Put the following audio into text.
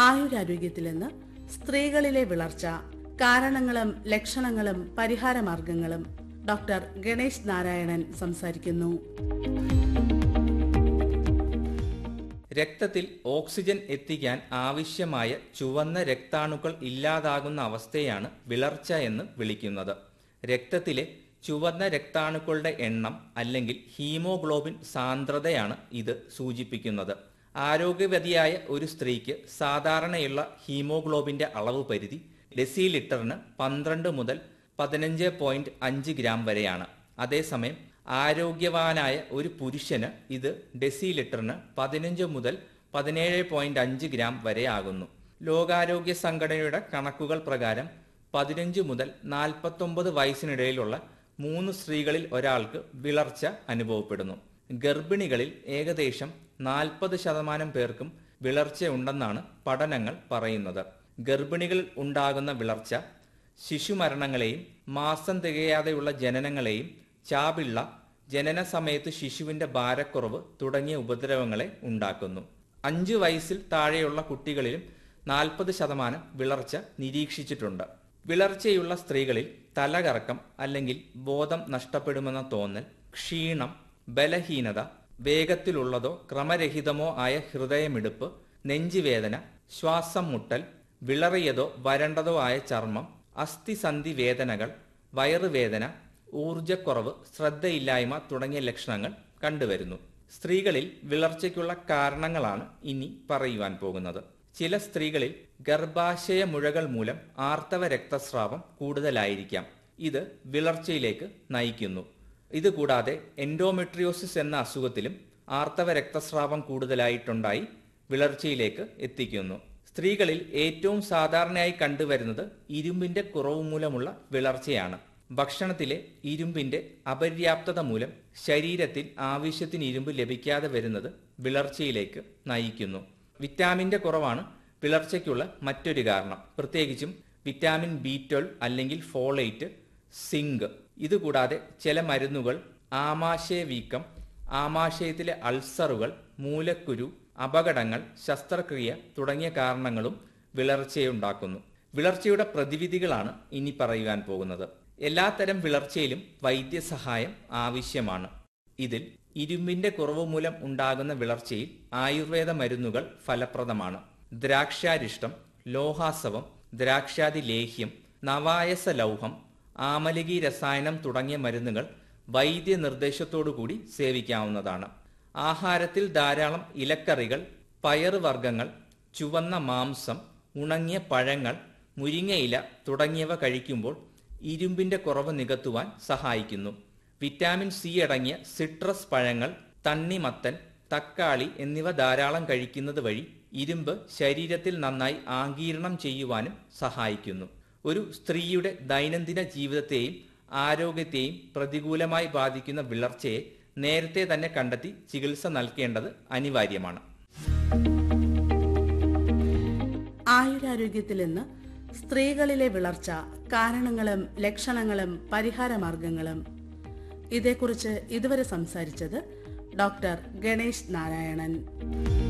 ആയുരാരോഗ്യത്തിൽ നിന്ന് സ്ത്രീകളിലെ വിളർച്ച കാരണങ്ങളും ലക്ഷണങ്ങളും പരിഹാരമാർഗങ്ങളും ഡോക്ടർ ഗണേശ് നാരായണൻ സംസാരിക്കുന്നു രക്തത്തിൽ ഓക്സിജൻ എത്തിക്കാൻ ആവശ്യമായ ചുവന്ന രക്താണുക്കൾ ഇല്ലാതാകുന്ന അവസ്ഥയാണ് വിളർച്ച എന്ന് വിളിക്കുന്നത് രക്തത്തിലെ ചുവന്ന രക്താണുക്കളുടെ എണ്ണം അല്ലെങ്കിൽ ഹീമോഗ്ലോബിൻ സാന്ദ്രതയാണ് ഇത് സൂചിപ്പിക്കുന്നത് ആരോഗ്യവതിയായ ഒരു സ്ത്രീക്ക് സാധാരണയുള്ള ഹീമോഗ്ലോബിന്റെ അളവ് പരിധി ഡെസിലിറ്ററിന് പന്ത്രണ്ട് മുതൽ പതിനഞ്ച് പോയിന്റ് അഞ്ച് ഗ്രാം വരെയാണ് അതേസമയം ആരോഗ്യവാനായ ഒരു പുരുഷന് ഇത് ഡെസിലിറ്ററിന് പതിനഞ്ച് മുതൽ പതിനേഴ് പോയിന്റ് അഞ്ച് ഗ്രാം വരെ ആകുന്നു ലോകാരോഗ്യ സംഘടനയുടെ കണക്കുകൾ പ്രകാരം പതിനഞ്ച് മുതൽ നാൽപ്പത്തൊമ്പത് വയസ്സിനിടയിലുള്ള മൂന്ന് സ്ത്രീകളിൽ ഒരാൾക്ക് വിളർച്ച അനുഭവപ്പെടുന്നു ഗർഭിണികളിൽ ഏകദേശം നാൽപ്പത് ശതമാനം പേർക്കും വിളർച്ചയുണ്ടെന്നാണ് പഠനങ്ങൾ പറയുന്നത് ഗർഭിണികളിൽ ഉണ്ടാകുന്ന വിളർച്ച ശിശുമരണങ്ങളെയും മാസം തികയാതെയുള്ള ജനനങ്ങളെയും ചാപിള്ള ജനന സമയത്ത് ശിശുവിന്റെ ഭാരക്കുറവ് തുടങ്ങിയ ഉപദ്രവങ്ങളെ ഉണ്ടാക്കുന്നു അഞ്ചു വയസ്സിൽ താഴെയുള്ള കുട്ടികളിലും നാൽപ്പത് ശതമാനം വിളർച്ച നിരീക്ഷിച്ചിട്ടുണ്ട് വിളർച്ചയുള്ള സ്ത്രീകളിൽ തലകറക്കം അല്ലെങ്കിൽ ബോധം നഷ്ടപ്പെടുമെന്ന തോന്നൽ ക്ഷീണം ബലഹീനത വേഗത്തിലുള്ളതോ ക്രമരഹിതമോ ആയ ഹൃദയമിടിപ്പ് നെഞ്ചുവേദന ശ്വാസം മുട്ടൽ വിളറിയതോ വരണ്ടതോ ആയ ചർമ്മം അസ്ഥിസന്ധി വേദനകൾ വയറുവേദന ഊർജക്കുറവ് ശ്രദ്ധയില്ലായ്മ തുടങ്ങിയ ലക്ഷണങ്ങൾ കണ്ടുവരുന്നു സ്ത്രീകളിൽ വിളർച്ചയ്ക്കുള്ള കാരണങ്ങളാണ് ഇനി പറയുവാൻ പോകുന്നത് ചില സ്ത്രീകളിൽ ഗർഭാശയ മുഴകൾ മൂലം ആർത്തവ രക്തസ്രാവം കൂടുതലായിരിക്കാം ഇത് വിളർച്ചയിലേക്ക് നയിക്കുന്നു ഇതുകൂടാതെ എൻഡോമെട്രിയോസിസ് എന്ന അസുഖത്തിലും ആർത്തവ രക്തസ്രാവം കൂടുതലായിട്ടുണ്ടായി വിളർച്ചയിലേക്ക് എത്തിക്കുന്നു സ്ത്രീകളിൽ ഏറ്റവും സാധാരണയായി കണ്ടുവരുന്നത് ഇരുമ്പിന്റെ കുറവ് മൂലമുള്ള വിളർച്ചയാണ് ഭക്ഷണത്തിലെ ഇരുമ്പിന്റെ അപര്യാപ്തത മൂലം ശരീരത്തിൽ ആവശ്യത്തിന് ഇരുമ്പ് ലഭിക്കാതെ വരുന്നത് വിളർച്ചയിലേക്ക് നയിക്കുന്നു വിറ്റാമിന്റെ കുറവാണ് വിളർച്ചയ്ക്കുള്ള മറ്റൊരു കാരണം പ്രത്യേകിച്ചും വിറ്റാമിൻ ബി ട്വൽവ് അല്ലെങ്കിൽ ഫോളേറ്റ് സിങ്ക് ഇതുകൂടാതെ ചില മരുന്നുകൾ ആമാശയ വീക്കം ആമാശയത്തിലെ അൾസറുകൾ മൂലക്കുരു അപകടങ്ങൾ ശസ്ത്രക്രിയ തുടങ്ങിയ കാരണങ്ങളും വിളർച്ചയുണ്ടാക്കുന്നു വിളർച്ചയുടെ പ്രതിവിധികളാണ് ഇനി പറയുവാൻ പോകുന്നത് എല്ലാത്തരം വിളർച്ചയിലും വൈദ്യസഹായം ആവശ്യമാണ് ഇതിൽ ഇരുമ്പിന്റെ കുറവ് മൂലം ഉണ്ടാകുന്ന വിളർച്ചയിൽ ആയുർവേദ മരുന്നുകൾ ഫലപ്രദമാണ് ദ്രാക്ഷാരിഷ്ടം ലോഹാസവം ദ്രാക്ഷാതി ലേഹ്യം നവായസ ലൗഹം ആമലകി രസായനം തുടങ്ങിയ മരുന്നുകൾ വൈദ്യ നിർദ്ദേശത്തോടുകൂടി സേവിക്കാവുന്നതാണ് ആഹാരത്തിൽ ധാരാളം ഇലക്കറികൾ പയറുവർഗ്ഗങ്ങൾ ചുവന്ന മാംസം ഉണങ്ങിയ പഴങ്ങൾ മുരിങ്ങയില തുടങ്ങിയവ കഴിക്കുമ്പോൾ ഇരുമ്പിന്റെ കുറവ് നികത്തുവാൻ സഹായിക്കുന്നു വിറ്റാമിൻ സി അടങ്ങിയ സിട്രസ് പഴങ്ങൾ തണ്ണിമത്തൻ തക്കാളി എന്നിവ ധാരാളം കഴിക്കുന്നത് വഴി ഇരുമ്പ് ശരീരത്തിൽ നന്നായി ആഗീരണം ചെയ്യുവാനും സഹായിക്കുന്നു ഒരു സ്ത്രീയുടെ ദൈനംദിന ജീവിതത്തെയും ആരോഗ്യത്തെയും പ്രതികൂലമായി ബാധിക്കുന്ന വിളർച്ചയെ നേരത്തെ തന്നെ കണ്ടെത്തി ചികിത്സ നൽകേണ്ടത് അനിവാര്യമാണ് ആയുരാരോഗ്യത്തിൽ നിന്ന് സ്ത്രീകളിലെ വിളർച്ച കാരണങ്ങളും ലക്ഷണങ്ങളും പരിഹാരമാർഗങ്ങളും ഇതേക്കുറിച്ച് ഇതുവരെ സംസാരിച്ചത് ഡോക്ടർ ഗണേശ് നാരായണൻ